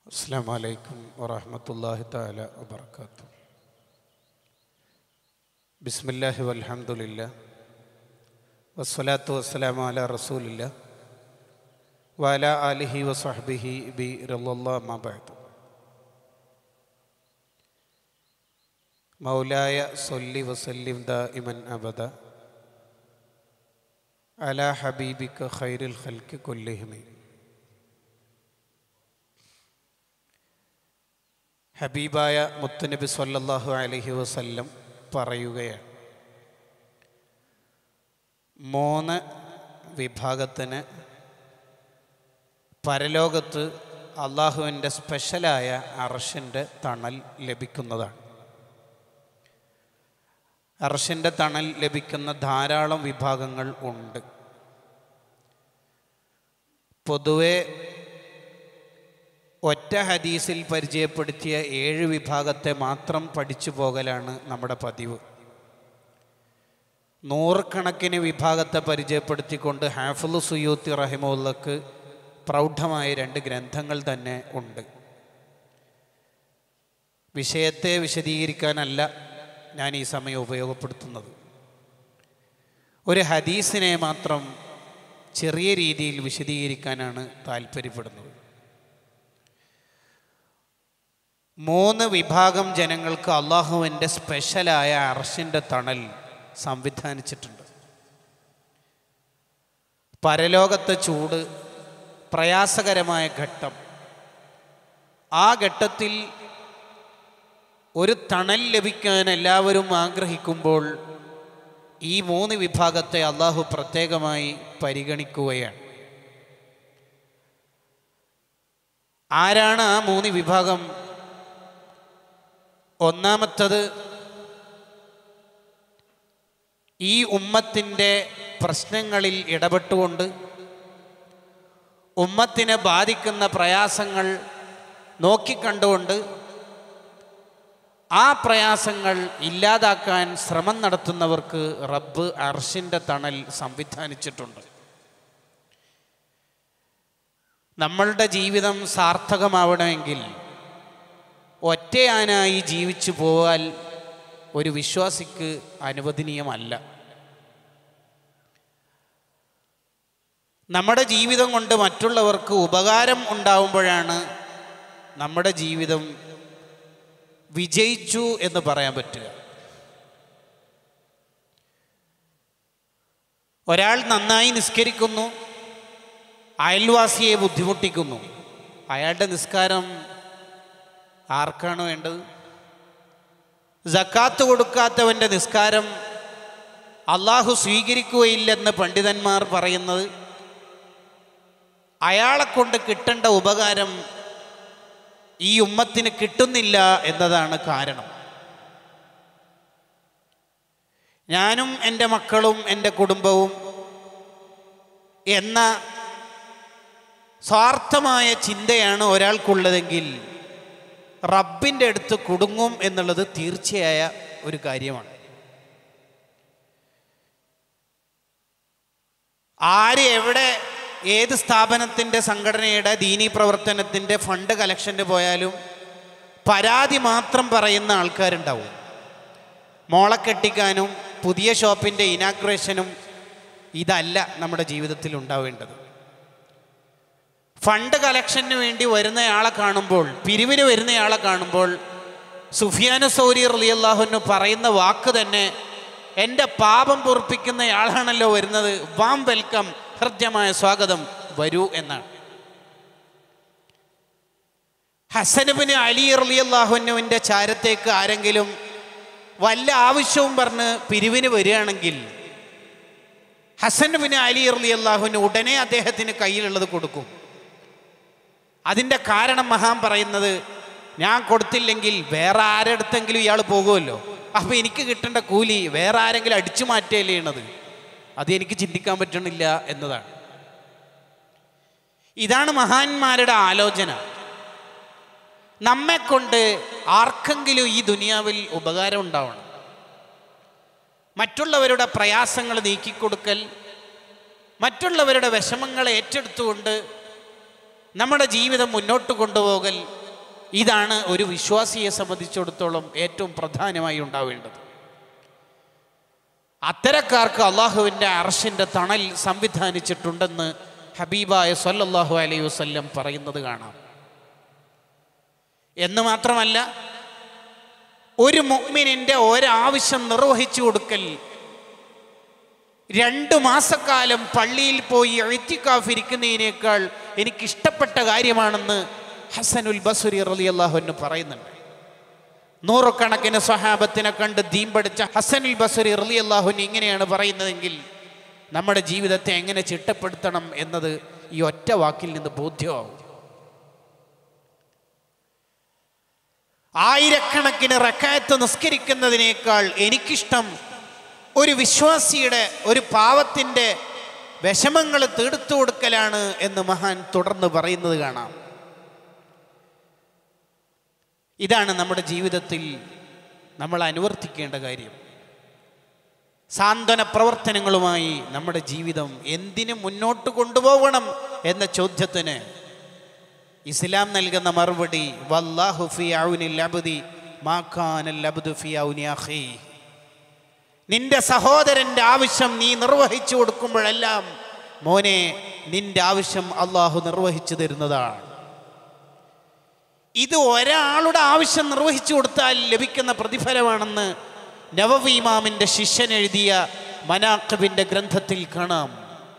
അസ്സാം വലൈക്കും വറഹമത്തല്ലാഹി താല വബർക്കാത്തു ബിസ്മില്ലാഹി വൽഹംദുലില്ല വസ്സലാത്തു വസ്സലാമു അല റസൂലില്ല വല ആലിഹി വസഹബിഹി ബി റല്ലാ മബാദ് മൗലായ സൊല്ലി വസല്ലിം ദാഇമൻ അബദ അല ഹബീബിക ഖൈറുൽ ഖൽക്ക് കുല്ലിഹിമി ഹബീബായ മുത്തുനബി സല്ലല്ലാഹു അലൈഹി വസല്ലം പറയുകയാണ് മൂന്ന് വിഭാഗത്തിന് പരലോകത്ത് അള്ളാഹുവിൻ്റെ സ്പെഷ്യലായ അർഷിൻ്റെ തണൽ ലഭിക്കുന്നതാണ് അർഷിൻ്റെ തണൽ ലഭിക്കുന്ന ധാരാളം വിഭാഗങ്ങൾ ഉണ്ട് പൊതുവെ ഒറ്റ ഹദീസിൽ പരിചയപ്പെടുത്തിയ ഏഴ് വിഭാഗത്തെ മാത്രം പഠിച്ചു പോകലാണ് നമ്മുടെ പതിവ് നൂറുകണക്കിന് വിഭാഗത്തെ പരിചയപ്പെടുത്തിക്കൊണ്ട് ഹാഫുൽ സുയൂത്തി റഹിമുല്ലക്ക് പ്രൗഢമായ രണ്ട് ഗ്രന്ഥങ്ങൾ തന്നെ ഉണ്ട് വിഷയത്തെ വിശദീകരിക്കാനല്ല ഞാൻ ഈ സമയം ഉപയോഗപ്പെടുത്തുന്നത് ഒരു ഹദീസിനെ മാത്രം ചെറിയ രീതിയിൽ വിശദീകരിക്കാനാണ് താല്പര്യപ്പെടുന്നത് മൂന്ന് വിഭാഗം ജനങ്ങൾക്ക് അള്ളാഹുവിൻ്റെ സ്പെഷ്യലായ അർഷിൻ്റെ തണൽ സംവിധാനിച്ചിട്ടുണ്ട് പരലോകത്തെ ചൂട് പ്രയാസകരമായ ഘട്ടം ആ ഘട്ടത്തിൽ ഒരു തണൽ ലഭിക്കാൻ എല്ലാവരും ആഗ്രഹിക്കുമ്പോൾ ഈ മൂന്ന് വിഭാഗത്തെ അള്ളാഹു പ്രത്യേകമായി പരിഗണിക്കുകയാണ് ആരാണ് ആ മൂന്ന് വിഭാഗം ഒന്നാമത്തത് ഈ ഉമ്മത്തിൻ്റെ പ്രശ്നങ്ങളിൽ ഇടപെട്ടുകൊണ്ട് ഉമ്മത്തിനെ ബാധിക്കുന്ന പ്രയാസങ്ങൾ നോക്കിക്കണ്ടുകൊണ്ട് ആ പ്രയാസങ്ങൾ ഇല്ലാതാക്കാൻ ശ്രമം നടത്തുന്നവർക്ക് റബ്ബ് അർഷിൻ്റെ തണൽ സംവിധാനിച്ചിട്ടുണ്ട് നമ്മളുടെ ജീവിതം സാർത്ഥകമാവണമെങ്കിൽ ഒറ്റയാനായി ജീവിച്ചു പോവാൻ ഒരു വിശ്വാസിക്ക് അനുവദനീയമല്ല നമ്മുടെ ജീവിതം കൊണ്ട് മറ്റുള്ളവർക്ക് ഉപകാരം ഉണ്ടാവുമ്പോഴാണ് നമ്മുടെ ജീവിതം വിജയിച്ചു എന്ന് പറയാൻ പറ്റുക ഒരാൾ നന്നായി നിസ്കരിക്കുന്നു അയൽവാസിയെ ബുദ്ധിമുട്ടിക്കുന്നു അയാളുടെ നിസ്കാരം ആർക്കാണ് വേണ്ടത് ജക്കാത്ത് കൊടുക്കാത്തവൻ്റെ നിസ്കാരം അള്ളാഹു സ്വീകരിക്കുകയില്ലെന്ന് പണ്ഡിതന്മാർ പറയുന്നത് അയാളെ കൊണ്ട് കിട്ടേണ്ട ഉപകാരം ഈ ഉമ്മത്തിന് കിട്ടുന്നില്ല എന്നതാണ് കാരണം ഞാനും എൻ്റെ മക്കളും എൻ്റെ കുടുംബവും എന്ന സ്വാർത്ഥമായ ചിന്തയാണ് ഒരാൾക്കുള്ളതെങ്കിൽ റബ്ബിൻ്റെ അടുത്ത് കുടുങ്ങും എന്നുള്ളത് തീർച്ചയായ ഒരു കാര്യമാണ് ആര് എവിടെ ഏത് സ്ഥാപനത്തിൻ്റെ സംഘടനയുടെ ദീനീ പ്രവർത്തനത്തിൻ്റെ ഫണ്ട് കലക്ഷന് പോയാലും പരാതി മാത്രം പറയുന്ന ആൾക്കാരുണ്ടാവും മോളെ കെട്ടിക്കാനും പുതിയ ഷോപ്പിൻ്റെ ഇനാഗ്രേഷനും ഇതല്ല നമ്മുടെ ജീവിതത്തിൽ ഉണ്ടാവേണ്ടത് ഫണ്ട് കലക്ഷന് വേണ്ടി വരുന്നയാളെ കാണുമ്പോൾ പിരിവിന് വരുന്നയാളെ കാണുമ്പോൾ സുഫിയാന സൗരി റലിയല്ലാഹുന് പറയുന്ന വാക്ക് തന്നെ എൻ്റെ പാപം പൊറുപ്പിക്കുന്നയാളാണല്ലോ വരുന്നത് വാം വെൽക്കം ഹൃദ്യമായ സ്വാഗതം വരൂ എന്നാണ് ഹസനുബിന് അലി റലിയല്ലാഹുനുവിൻ്റെ ചാരത്തേക്ക് ആരെങ്കിലും വല്ല ആവശ്യവും പറഞ്ഞ് പിരിവിന് വരികയാണെങ്കിൽ ഹസനുബിന് അലി റലിയല്ലാഹുന് ഉടനെ അദ്ദേഹത്തിന് കയ്യിലുള്ളത് കൊടുക്കും അതിൻ്റെ കാരണം മഹാൻ പറയുന്നത് ഞാൻ കൊടുത്തില്ലെങ്കിൽ വേറെ ആരെടുത്തെങ്കിലും ഇയാൾ പോകുമല്ലോ അപ്പോൾ എനിക്ക് കിട്ടേണ്ട കൂലി വേറെ ആരെങ്കിലും അടിച്ചു മാറ്റുകയല്ലേ ചെയ്യണത് അത് എനിക്ക് ചിന്തിക്കാൻ പറ്റണില്ല എന്നതാണ് ഇതാണ് മഹാന്മാരുടെ ആലോചന നമ്മെക്കൊണ്ട് ആർക്കെങ്കിലും ഈ ദുനിയാവിൽ ഉപകാരം ഉണ്ടാവണം മറ്റുള്ളവരുടെ പ്രയാസങ്ങൾ നീക്കിക്കൊടുക്കൽ മറ്റുള്ളവരുടെ വിഷമങ്ങൾ ഏറ്റെടുത്തുകൊണ്ട് നമ്മുടെ ജീവിതം മുന്നോട്ട് കൊണ്ടുപോകൽ ഇതാണ് ഒരു വിശ്വാസിയെ സംബന്ധിച്ചിടത്തോളം ഏറ്റവും പ്രധാനമായി ഉണ്ടാവേണ്ടത് അത്തരക്കാർക്ക് അള്ളാഹുവിൻ്റെ അർഷിൻ്റെ തണൽ സംവിധാനിച്ചിട്ടുണ്ടെന്ന് ഹബീബായ സല്ലല്ലാഹു അലൈഹി വസല്ലം പറയുന്നത് കാണാം എന്ന് മാത്രമല്ല ഒരു മുഅ്മിനിൻ്റെ ഒരാവശ്യം നിർവഹിച്ചു കൊടുക്കൽ രണ്ട് മാസക്കാലം പള്ളിയിൽ പോയി എഴുത്തിക്കാഫിരിക്കുന്നതിനേക്കാൾ എനിക്കിഷ്ടപ്പെട്ട കാര്യമാണെന്ന് ഹസനുൽ ബസുരി റലി അള്ളാഹുവിന് പറയുന്നുണ്ട് നൂറുകണക്കിന് സ്വഹാബത്തിനെ കണ്ട് ദീം പഠിച്ച ഹസനുൽ ബസുരി റലി അള്ളാഹുവിന് ഇങ്ങനെയാണ് പറയുന്നതെങ്കിൽ നമ്മുടെ ജീവിതത്തെ എങ്ങനെ ചിട്ടപ്പെടുത്തണം എന്നത് ഈ ഒറ്റ വാക്കിൽ നിന്ന് ബോധ്യമാവും ആയിരക്കണക്കിന് റക്കായത്ത് നിസ്കരിക്കുന്നതിനേക്കാൾ എനിക്കിഷ്ടം ഒരു വിശ്വാസിയുടെ ഒരു പാവത്തിൻ്റെ വിഷമങ്ങൾ തീർത്തു കൊടുക്കലാണ് എന്ന് മഹാൻ തുടർന്ന് പറയുന്നത് കാണാം ഇതാണ് നമ്മുടെ ജീവിതത്തിൽ നമ്മൾ അനുവർത്തിക്കേണ്ട കാര്യം സാന്ത്വന പ്രവർത്തനങ്ങളുമായി നമ്മുടെ ജീവിതം എന്തിനു മുന്നോട്ട് കൊണ്ടുപോകണം എന്ന ചോദ്യത്തിന് ഇസ്ലാം നൽകുന്ന മറുപടി വല്ലാഹു ഫി ഔനിൽ അബ്ദി മാ കാനൽ അബ്ദു ഫി ഔനി അഖീ നിന്റെ സഹോദരന്റെ ആവശ്യം നീ നിർവഹിച്ചു കൊടുക്കുമ്പോഴെല്ലാം മോനെ നിന്റെ ആവശ്യം അള്ളാഹു നിർവഹിച്ചു തരുന്നതാണ് ഇത് ഒരാളുടെ ആവശ്യം നിർവഹിച്ചു കൊടുത്താൽ ലഭിക്കുന്ന പ്രതിഫലമാണെന്ന് നവവി ഇമാമിൻ്റെ ശിഷ്യൻ എഴുതിയ മനാക്കബിൻ്റെ ഗ്രന്ഥത്തിൽ കാണാം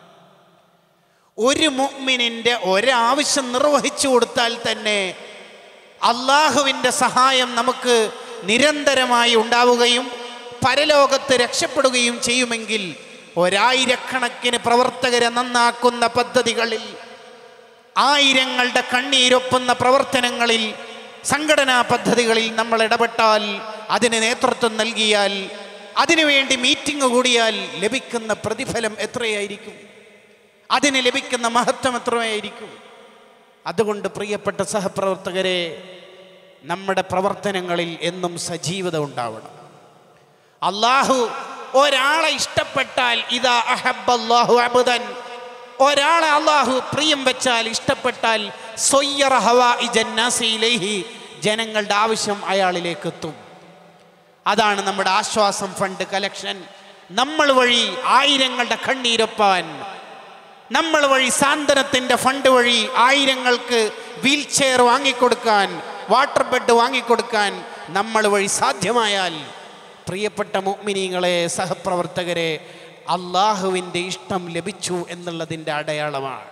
ഒരു മുഅ്മിനിൻ്റെ ഒരാവശ്യം നിർവഹിച്ചു കൊടുത്താൽ തന്നെ അള്ളാഹുവിൻ്റെ സഹായം നമുക്ക് നിരന്തരമായി ഉണ്ടാവുകയും പരലോകത്ത് രക്ഷപ്പെടുകയും ചെയ്യുമെങ്കിൽ ഒരായിരക്കണക്കിന് പ്രവർത്തകരെ നന്നാക്കുന്ന പദ്ധതികളിൽ ആയിരങ്ങളുടെ കണ്ണീരൊപ്പുന്ന പ്രവർത്തനങ്ങളിൽ സംഘടനാ പദ്ധതികളിൽ നമ്മൾ ഇടപെട്ടാൽ അതിന് നേതൃത്വം നൽകിയാൽ അതിനുവേണ്ടി മീറ്റിംഗ് കൂടിയാൽ ലഭിക്കുന്ന പ്രതിഫലം എത്രയായിരിക്കും അതിന് ലഭിക്കുന്ന മഹത്വം എത്രയായിരിക്കും അതുകൊണ്ട് പ്രിയപ്പെട്ട സഹപ്രവർത്തകരെ നമ്മുടെ പ്രവർത്തനങ്ങളിൽ എന്നും സജീവത ഉണ്ടാവണം അള്ളാഹു ഒരാളെ ഇഷ്ടപ്പെട്ടാൽ ഇതാ അഹബ്ബല്ലാഹു അബുദൻ ഒരാളെ അള്ളാഹു പ്രിയം വെച്ചാൽ ഇഷ്ടപ്പെട്ടാൽ സൊയ്യറ ഹവാഇ ജന്നാസി ഇലൈഹി ജനങ്ങളുടെ ആവശ്യം അയാളിലേക്ക് എത്തും അതാണ് നമ്മുടെ ആശ്വാസം ഫണ്ട് കലക്ഷൻ നമ്മൾ വഴി ആയിരങ്ങളുടെ കണ്ണീരൊപ്പാൻ നമ്മൾ വഴി സാന്ത്വനത്തിൻ്റെ ഫണ്ട് വഴി ആയിരങ്ങൾക്ക് വീൽ ചെയർ വാങ്ങിക്കൊടുക്കാൻ വാട്ടർ ബെഡ് വാങ്ങിക്കൊടുക്കാൻ നമ്മൾ വഴി സാധ്യമായാൽ പ്രിയപ്പെട്ട മുഅ്മിനീങ്ങളെ സഹപ്രവർത്തകരെ അള്ളാഹുവിൻ്റെ ഇഷ്ടം ലഭിച്ചു എന്നുള്ളതിൻ്റെ അടയാളമാണ്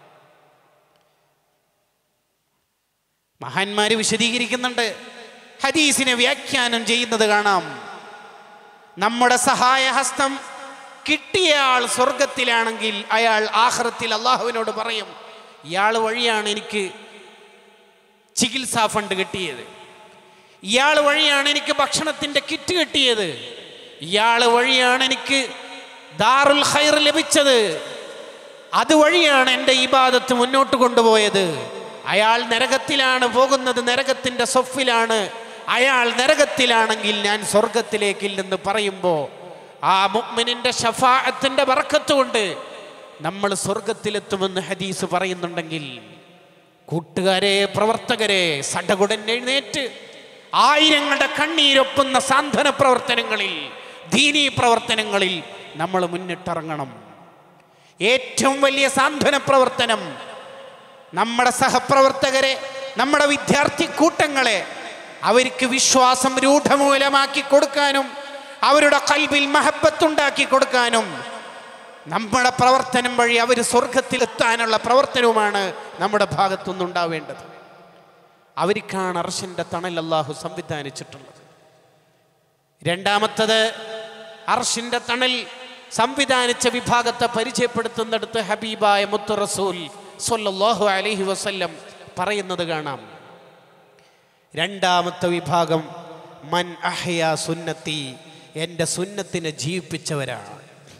മഹാന്മാര് വിശദീകരിക്കുന്നുണ്ട് ഹദീസിനെ വ്യാഖ്യാനം ചെയ്യുന്നത് കാണാം നമ്മുടെ സഹായഹസ്തം കിട്ടിയ ആൾ സ്വർഗത്തിലാണെങ്കിൽ അയാൾ ആഹ്റത്തിൽ അള്ളാഹുവിനോട് പറയും ഇയാൾ വഴിയാണ് എനിക്ക് ചികിത്സാ ഫണ്ട് കിട്ടിയത് ഇയാൾ വഴിയാണ് എനിക്ക് ഭക്ഷണത്തിൻ്റെ കിറ്റ് കിട്ടിയത് ഇയാൾ വഴിയാണ് എനിക്ക് ദാറുൽ ഖൈർ ലഭിച്ചത് അതുവഴിയാണ് എൻ്റെ ഇബാദത്ത് മുന്നോട്ട് കൊണ്ടുപോയത് അയാൾ നരകത്തിലാണ് പോകുന്നത് നരകത്തിൻ്റെ സൊഫിലാണ് അയാൾ നരകത്തിലാണെങ്കിൽ ഞാൻ സ്വർഗത്തിലേക്കില്ലെന്ന് പറയുമ്പോൾ ആ മുഅ്മിനിന്റെ ഷഫാഅത്തിന്റെ ബർക്കത്ത് കൊണ്ട് നമ്മൾ സ്വർഗത്തിലെത്തുമെന്ന് ഹദീസ് പറയുന്നുണ്ടെങ്കിൽ കൂട്ടുകാരെ പ്രവർത്തകരെ സടകുടൻ എഴുന്നേറ്റ് ആയിരങ്ങളുടെ കണ്ണീരൊപ്പുന്ന സാന്ത്വന പ്രവർത്തനങ്ങളിൽ ദീനീ പ്രവർത്തനങ്ങളിൽ നമ്മൾ മുന്നിട്ടിറങ്ങണം ഏറ്റവും വലിയ സാന്ത്വന പ്രവർത്തനം നമ്മുടെ സഹപ്രവർത്തകരെ നമ്മുടെ വിദ്യാർത്ഥി കൂട്ടങ്ങളെ അവർക്ക് വിശ്വാസം രൂഢമൂലമാക്കി കൊടുക്കാനും അവരുടെ കൽവിൽ മഹബത്തുണ്ടാക്കി കൊടുക്കാനും നമ്മുടെ പ്രവർത്തനം വഴി അവർ സ്വർഗത്തിലെത്താനുള്ള പ്രവർത്തനവുമാണ് നമ്മുടെ ഭാഗത്തുനിന്നുണ്ടാവേണ്ടത് അവർക്കാണ് അർഷിൻ്റെ തണൽ അള്ളാഹു സംവിധാനിച്ചിട്ടുള്ളത് രണ്ടാമത്തത് അർഷിൻ്റെ തണൽ സംവിധാനിച്ച വിഭാഗത്തെ പരിചയപ്പെടുത്തുന്നിടത്ത് ഹബീബായ മുത്തു റസൂൽ സൊല്ലാഹു അലൈഹി വസല്ലം പറയുന്നത് കാണാം രണ്ടാമത്തെ വിഭാഗം മൻ അഹ്യ സുന്നത്തി എൻ്റെ സുന്നത്തിനെ ജീവിപ്പിച്ചവരാണ്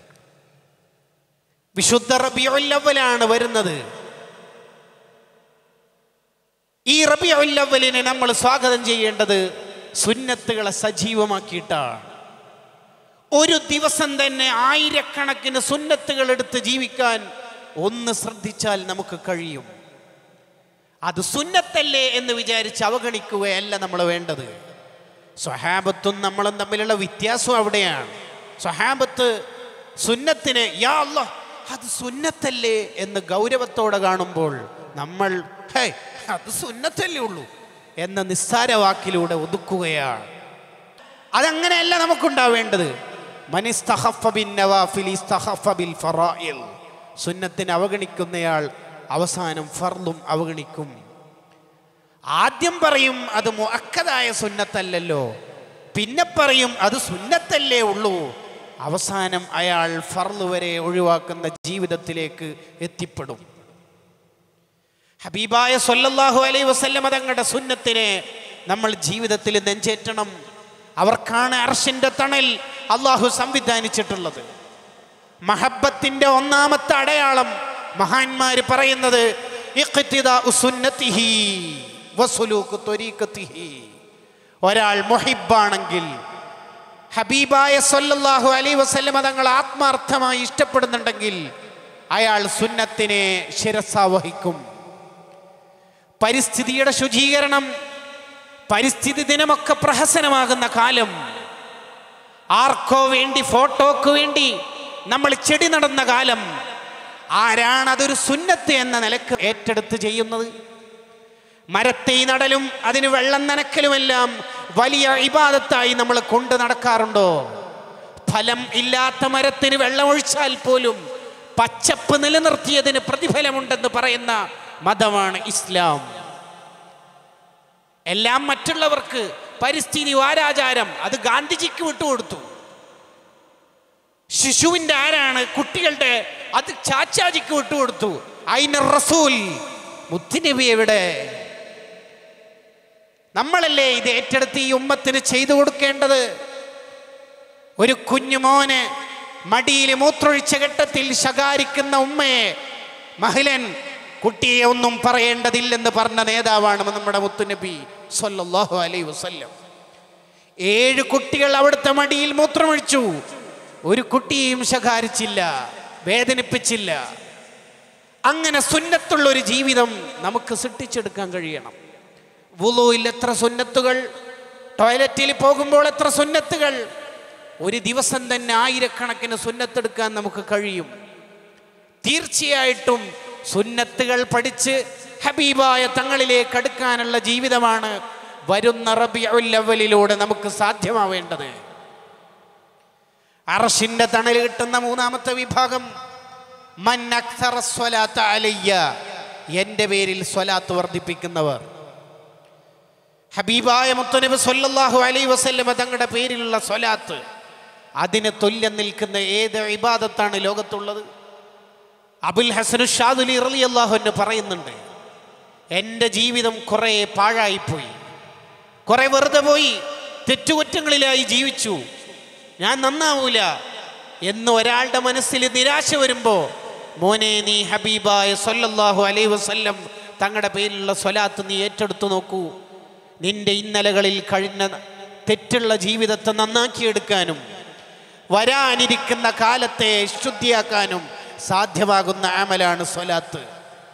വിശുദ്ധ റബിയുല്ലവലാണ് വരുന്നത് ഈ റബിയുല്ലവലിനെ നമ്മൾ സ്വാഗതം ചെയ്യേണ്ടത് സുന്നത്തുകളെ സജീവമാക്കിയിട്ടാണ് ഒരു ദിവസം തന്നെ ആയിരക്കണക്കിന് സുന്നത്തുകൾ എടുത്ത് ജീവിക്കാൻ ഒന്ന് ശ്രദ്ധിച്ചാൽ നമുക്ക് കഴിയും അത് സുന്നത്തല്ലേ എന്ന് വിചാരിച്ച് അവഗണിക്കുകയല്ല നമ്മൾ വേണ്ടത് സ്വഹാബത്തും നമ്മളും തമ്മിലുള്ള വ്യത്യാസം അവിടെയാണ് സ്വഹാബത്ത് സുന്നത്തിനെ യാ അല്ലാ അത് സുന്നത്തല്ലേ എന്ന് ഗൗരവത്തോടെ കാണുമ്പോൾ നമ്മൾ ഹേ അത് സുന്നത്തല്ലേ ഉള്ളൂ എന്ന നിസ്സാര വാക്കിലൂടെ ഒതുക്കുകയാണ് അതങ്ങനെയല്ല നമുക്കുണ്ടാവേണ്ടത് മനിസ്തഹഫ ബിൻ നവാഫിൽ ഇസ്തഹഫ ബിൽ ഫറായിൽ. സുന്നത്തിനെ അവഗണിക്കുന്നയാൾ അവസാനം ഫർളും അവഗണിക്കും ആദ്യം പറയും അത് മുഅക്കദായ സുന്നത്തല്ലല്ലോ പിന്നെ പറയും അത് സുന്നത്തല്ലേ ഉള്ളൂ അവസാനം അയാൾ ഫർള് വരെ ഒഴിവാക്കുന്ന ജീവിതത്തിലേക്ക് എത്തിപ്പെടും ഹബീബായ സല്ലല്ലാഹു അലൈഹി വസല്ലമ തങ്ങളുടെ സുന്നത്തിനെ നമ്മൾ ജീവിതത്തിൽ നെഞ്ചേറ്റണം അവർക്കാണ് അർഷിന്റെ തണൽ അള്ളാഹു സംവിധാനിച്ചിട്ടുള്ളത് മഹബത്തിന്റെ ഒന്നാമത്തെ അടയാളം മഹാന്മാര് പറയുന്നത് ഇഖ്തിദാഉ സുന്നത്തിഹി വസുലൂഖു ത്വരീഖത്തിഹി. ഒരാൾ മുഹിബാണെങ്കിൽ ഹബീബായ സല്ലല്ലാഹു അലൈഹി വസല്ലമ തങ്ങൾ ആത്മാർത്ഥമായി ഇഷ്ടപ്പെടുന്നുണ്ടെങ്കിൽ അയാൾ സുന്നത്തിനെ ശിരസാവഹിക്കും പരിസ്ഥിതിയുടെ ശുചീകരണം പരിസ്ഥിതി ദിനമൊക്കെ പ്രഹസനമാകുന്ന കാലം ആർക്കോ വേണ്ടി ഫോട്ടോക്ക് വേണ്ടി നമ്മൾ ചെടി നടന്ന കാലം ആരാണ് അതൊരു സുന്നത്ത് എന്ന നിലക്ക് ഏറ്റെടുത്ത് ചെയ്യുന്നത് മരത്തെ നടലും അതിന് വെള്ളം നനക്കലുമെല്ലാം വലിയ ഇബാദത്തായി നമ്മൾ കൊണ്ടു നടക്കാറുണ്ടോ ഫലം ഇല്ലാത്ത മരത്തിന് വെള്ളമൊഴിച്ചാൽ പോലും പച്ചപ്പ് നിലനിർത്തിയതിന് പ്രതിഫലമുണ്ടെന്ന് പറയുന്ന മതമാണ് ഇസ്ലാം എല്ലാം മറ്റുള്ളവർക്ക് പരിസ്ഥിതി വാരാചാരം അത് ഗാന്ധിജിക്ക് വിട്ടുകൊടുത്തു ശിശുവിൻ്റെ ആരാണ് കുട്ടികളുടെ അത് ചാച്ചാജിക്ക് വിട്ടുകൊടുത്തു അയിന റസൂൽ മുത്തുനബി എവിടെ നമ്മളല്ലേ ഇത് ഏറ്റെടുത്ത് ഈ ഉമ്മത്തിന് ചെയ്തു കൊടുക്കേണ്ടത് ഒരു കുഞ്ഞുമോന് മടിയിൽ മൂത്രൊഴിച്ച ഘട്ടത്തിൽ ശകാരിക്കുന്ന ഉമ്മയെ മഹിലൻ കുട്ടിയെ ഒന്നും പറയേണ്ടതില്ലെന്ന് പറഞ്ഞ നേതാവാണ് നമ്മുടെ മുത്തുനബി സല്ലല്ലാഹു അലൈഹി വസല്ലം ഏഴ് കുട്ടികൾ അവിടുത്തെ മടിയിൽ മൂത്രമൊഴിച്ചു ഒരു കുട്ടിയെയും ശകാരിച്ചില്ല വേദനിപ്പിച്ചില്ല അങ്ങനെ സുന്നത്തുള്ള ഒരു ജീവിതം നമുക്ക് സൃഷ്ടിച്ചെടുക്കാൻ കഴിയണം വുളുവിൽ എത്ര സുന്നത്തുകൾ ടോയ്ലറ്റിൽ പോകുമ്പോൾ എത്ര സുന്നത്തുകൾ ഒരു ദിവസം തന്നെ ആയിരക്കണക്കിന് സുന്നത്തെടുക്കാൻ നമുക്ക് കഴിയും തീർച്ചയായിട്ടും സുന്നത്തുകൾ പഠിച്ച് ഹബീബായ തങ്ങളിലേക്ക് അടുക്കാനുള്ള ജീവിതമാണ് വരുന്ന റബിയുൽ അവലിലൂടെ നമുക്ക് സാധ്യമാവേണ്ടത് അറഷിന്റെ തണൽ കിട്ടുന്ന മൂന്നാമത്തെ വിഭാഗം മൻ അക്സറ സ്വലാത്ത അലയ്യ എൻ്റെ പേരിൽ സ്വലാത്ത് വർദ്ധിപ്പിക്കുന്നവർ ഹബീബായ മുത്തനബി സല്ലല്ലാഹു അലൈഹി വസല്ലമ തങ്ങളുടെ പേരിലുള്ള സ്വലാത്ത് അതിന് തുല്യം നിൽക്കുന്ന ഏത് ഇബാദത്താണ് ലോകത്തുള്ളത് അബുൽ ഹസനു ഷാദുലി റളിയല്ലാഹു എന്ന് പറയുന്നുണ്ട് എൻ്റെ ജീവിതം കുറേ പാഴായിപ്പോയി കുറെ വെറുതെ പോയി തെറ്റുകുറ്റങ്ങളിലായി ജീവിച്ചു ഞാൻ നന്നാവൂല എന്ന് ഒരാളുടെ മനസ്സിൽ നിരാശ വരുമ്പോൾ മോനെ നീ ഹബീബായ സല്ലല്ലാഹു അലൈഹി വസല്ലം തങ്ങളുടെ പേരിലുള്ള സ്വലാത്ത് നീ ഏറ്റെടുത്തു നോക്കൂ നിന്റെ ഇന്നലകളിൽ കഴിഞ്ഞ തെറ്റുള്ള ജീവിതത്തെ നന്നാക്കിയെടുക്കാനും വരാനിരിക്കുന്ന കാലത്തെ ശുദ്ധിയാക്കാനും സാധ്യമാകുന്ന ആമലാണ് സ്വലാത്ത്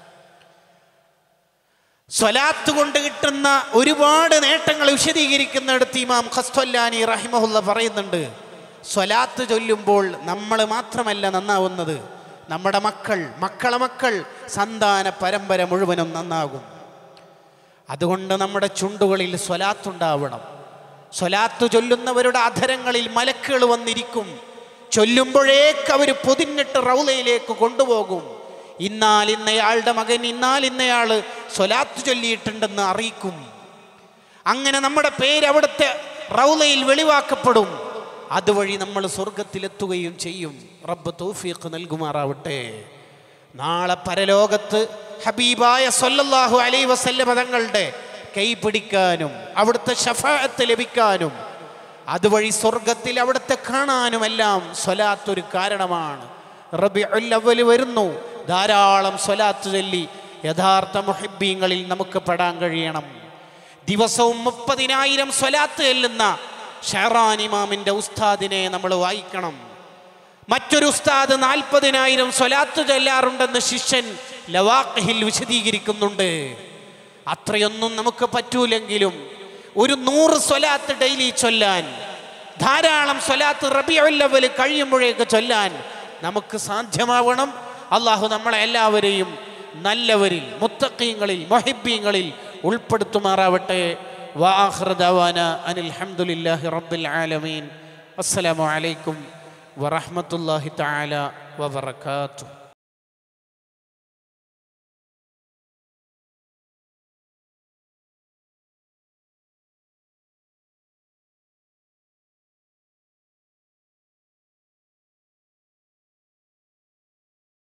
സ്വലാത്ത് കൊണ്ട് കിട്ടുന്ന ഒരുപാട് നേട്ടങ്ങൾ വിശദീകരിക്കുന്നിടത്ത് ഇമാം ഖസ്തൊല്ലാനി റഹിമഹുല്ല പറയുന്നുണ്ട് സ്വലാത്ത് ചൊല്ലുമ്പോൾ നമ്മൾ മാത്രമല്ല നന്നാവുന്നത് നമ്മുടെ മക്കൾ മക്കളെ മക്കൾ സന്താന പരമ്പര മുഴുവനും നന്നാകും അതുകൊണ്ട് നമ്മുടെ ചുണ്ടുകളിൽ സ്വലാത്തുണ്ടാവണം സ്വലാത്ത് ചൊല്ലുന്നവരുടെ അധരങ്ങളിൽ മലക്കുകൾ വന്നിരിക്കും ചൊല്ലുമ്പോഴേക്ക് അവർ പൊതിഞ്ഞിട്ട് റൗലയിലേക്ക് കൊണ്ടുപോകും ഇന്നാൽ ഇന്നയാളുടെ മകൻ ഇന്നാൽ ഇന്നയാൾ സ്വലാത്ത് ചൊല്ലിയിട്ടുണ്ടെന്ന് അറിയിക്കും അങ്ങനെ നമ്മുടെ പേര് അവിടുത്തെ റൗലയിൽ വെളിവാക്കപ്പെടും അതുവഴി നമ്മൾ സ്വർഗത്തിലെത്തുകയും ചെയ്യും റബ്ബ് തൗഫീഖ് നൽകുമാറാവട്ടെ നാളെ പരലോകത്ത് ഹബീബായ സല്ലല്ലാഹു അലൈ വസല്ലമ തങ്ങളുടെ കൈ പിടിക്കാനും അവിടുത്തെ ഷഫാഅത്ത് ലഭിക്കാനും അതുവഴി സ്വർഗത്തിൽ അവിടുത്തെ കാണാനുമെല്ലാം സ്വലാത്ത് ഒരു കാരണമാണ് റബിഉൽ അവ്വൽ വരുന്നു ധാരാളം സ്വലാത്ത് ചൊല്ലി യഥാർത്ഥ മുഹിബീങ്ങളിൽ നമുക്ക് പെടാൻ കഴിയണം ദിവസവും മുപ്പതിനായിരം സ്വലാത്ത് ചെല്ലുന്ന ഷെഹറാൻ ഇമാമിൻ്റെ ഉസ്താദിനെ നമ്മൾ വായിക്കണം മറ്റൊരു ഉസ്താദ് നാൽപ്പതിനായിരം സ്വലാത്ത് ചൊല്ലാറുണ്ടെന്ന് ശിഷ്യൻ ലവാഖിൽ വിശദീകരിക്കുന്നുണ്ട് അത്രയൊന്നും നമുക്ക് പറ്റൂലെങ്കിലും ഒരു നൂറ് സ്വലാത്ത് ഡെയിലി ചൊല്ലാൻ ധാരാളം സ്വലാത്ത് റബിയുല്ലവൽ കഴിയുമ്പോഴേക്ക് ചൊല്ലാൻ നമുക്ക് സാധ്യമാവണം അള്ളാഹു നമ്മളെ എല്ലാവരെയും നല്ലവരിൽ മുത്തക്കീങ്ങളിൽ മൊഹിബീങ്ങളിൽ ഉൾപ്പെടുത്തുമാറാവട്ടെ വാഹൃദാന അനിൽ ഹംദുലില്ലാഹി റബ്ബിൽ ആലമീൻ അസ്സലാമു അലൈക്കും വറഹ്മത്തുള്ളാഹി തആല വബറകാതുഹു